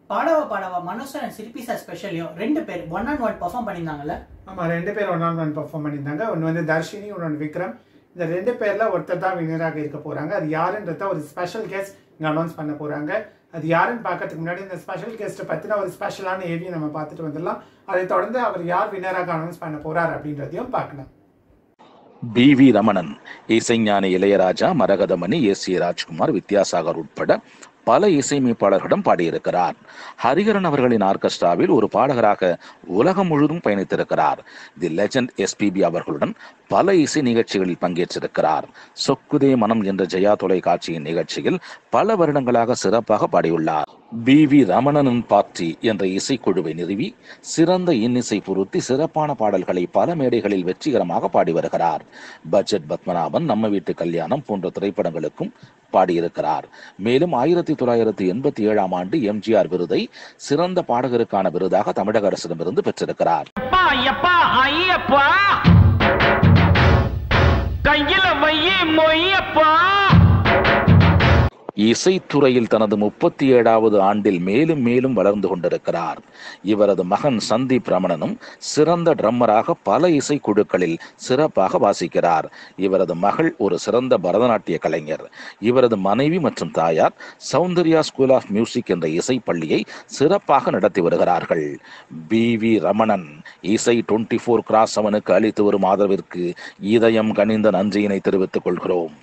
பாடவா பாடவா மனோசர் அண்ட் சிற்பி சார் ஸ்பெஷலையும் ரெண்டு பேர் ஒன் அண்ட் ஒன் பர்ஃபார்ம் பண்ணியிருந்தாங்கல்ல ஆமாம் ரெண்டு பேர் ஒன் ஆன் ஒன் பர்ஃபார்ம் பண்ணியிருந்தாங்க ஒன்று வந்து தர்ஷினி ஒன்று விக்ரம் இந்த ரெண்டு பேரில் ஒருத்தர் தான் வினராக இருக்க போகிறாங்க அது யாருன்றத ஒரு ஸ்பெஷல் கெஸ்ட் இங்கே அனௌன்ஸ் பண்ண போகிறாங்க அது யாருன்னு பார்க்கறதுக்கு முன்னாடி இந்த ஸ்பெஷல் கெஸ்ட்டை பற்றின ஒரு ஸ்பெஷலான ஏவியை நம்ம பார்த்துட்டு வந்துடலாம் அதை தொடர்ந்து அவர் யார் வினராக அனௌன்ஸ் பண்ண போகிறார் அப்படின்றதையும் பார்க்கலாம் பி வி ரமணன் இசைஞானி இளையராஜா மரகதமணி எஸ் ஏ ராஜ்குமார் வித்யாசாகர் உட்பட பல இசையமைப்பாளர்களிடம் பாடியிருக்கிறார் ஹரிகரன் அவர்களின் ஆர்கெஸ்ட்ராவில் ஒரு பாடகராக உலகம் முழுவதும் பயணித்திருக்கிறார் தி லெஜண்ட் எஸ்பிபி அவர்களுடன் பல இசை நிகழ்ச்சிகளில் பங்கேற்றிருக்கிறார் சொக்குதே மனம் என்ற ஜெயா தொலைக்காட்சியின் நிகழ்ச்சியில் பல வருடங்களாக சிறப்பாக பாடியுள்ளார் பி வி ரமணனின் பார்ட்டி என்ற இசைக்குழுவை நிறுவி சிறந்த இன்னிசை பொருத்தி சிறப்பான பாடல்களை பல மேடைகளில் வெற்றிகரமாக பாடி வருகிறார் பட்ஜெட் பத்மநாபன் நம்ம வீட்டு கல்யாணம் போன்ற திரைப்படங்களுக்கும் பாடியிருக்கிறார் மேலும் ஆயிரத்தி தொள்ளாயிரத்தி எண்பத்தி ஏழாம் ஆண்டு எம்ஜிஆர் விருதை சிறந்த பாடகருக்கான விருதாக தமிழக அரசிடமிருந்து பெற்றிருக்கிறார் அப்பா ஐயப்பா ஐயப்பா கையில வையி மொய்யப்பா இசைத்துறையில் தனது முப்பத்தி ஏழாவது ஆண்டில் மேலும் மேலும் வளர்ந்து கொண்டிருக்கிறார் இவரது மகன் சந்தீப் ரமணனும் சிறந்த ட்ரம்மராக பல இசைக்குழுக்களில் சிறப்பாக வாசிக்கிறார் இவரது மகள் ஒரு சிறந்த பரதநாட்டிய கலைஞர் இவரது மனைவி மற்றும் தாயார் சௌந்தர்யா ஸ்கூல் ஆஃப் மியூசிக் என்ற இசை பள்ளியை சிறப்பாக நடத்தி வருகிறார்கள் பி வி ரமணன் இசை டுவெண்ட்டி ஃபோர் கிராஸ் அவனுக்கு அளித்து வரும் ஆதரவிற்கு இதயம் கனிந்த நன்றியினை தெரிவித்துக் கொள்கிறோம்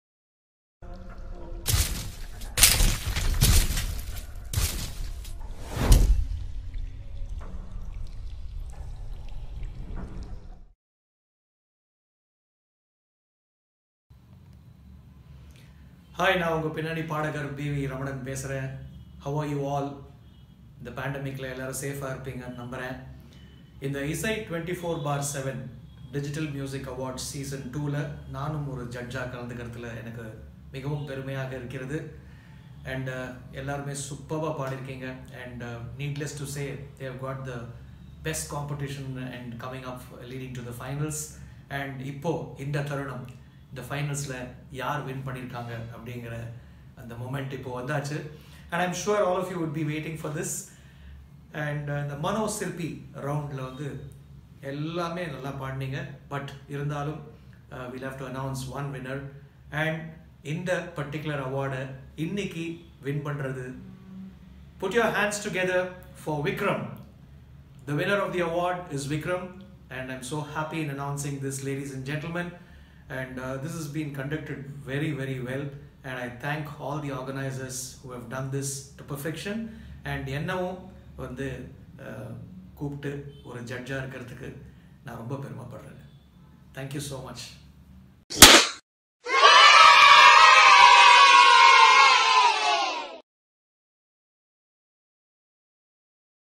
ஹாய் நான் உங்கள் பின்னாடி பாடகர் பிவி ரமணன் பேசுகிறேன் ஹவ் ஆர் யூ ஆல் இந்த பேண்டமிக்கில் எல்லாரும் சேஃபாக இருப்பீங்கன்னு நம்புகிறேன் இந்த இசை twenty four bar seven digital music awards season டூவில் நானும் ஒரு ஜட்ஜாக கலந்துக்கிறதுல எனக்கு மிகவும் பெருமையாக இருக்கிறது அண்ட் எல்லாருமே சூப்பராக பாடியிருக்கீங்க and needless to say they've got the best competition and coming up leading to the finals and இப்போது இந்த தருணம் இந்த ஃபைனல்ஸில் யார் வின் பண்ணியிருக்காங்க அப்படிங்கிற அந்த மொமெண்ட் இப்போ வந்தாச்சு and I'm sure all of you would be waiting for this and இந்த மனோ சிற்பி ரவுண்டில் வந்து எல்லாமே நல்லா பாடினீங்க பட் இருந்தாலும் will have to announce one winner and இந்த பர்டிகுலர் அவார்டை இன்னைக்கு வின் பண்ணுறது put your hands together for Vikram The winner of the award is Vikram, and I'm so happy in announcing this, ladies and gentlemen. And uh, this has been conducted very, very well. And I thank all the organizers who have done this to perfection. And என்னவும் வந்து uh, கூப்பிட்டு ஒரு ஜட்ஜாக இருக்கிறதுக்கு நான் ரொம்ப பெருமைப்படுறேன் thank you so much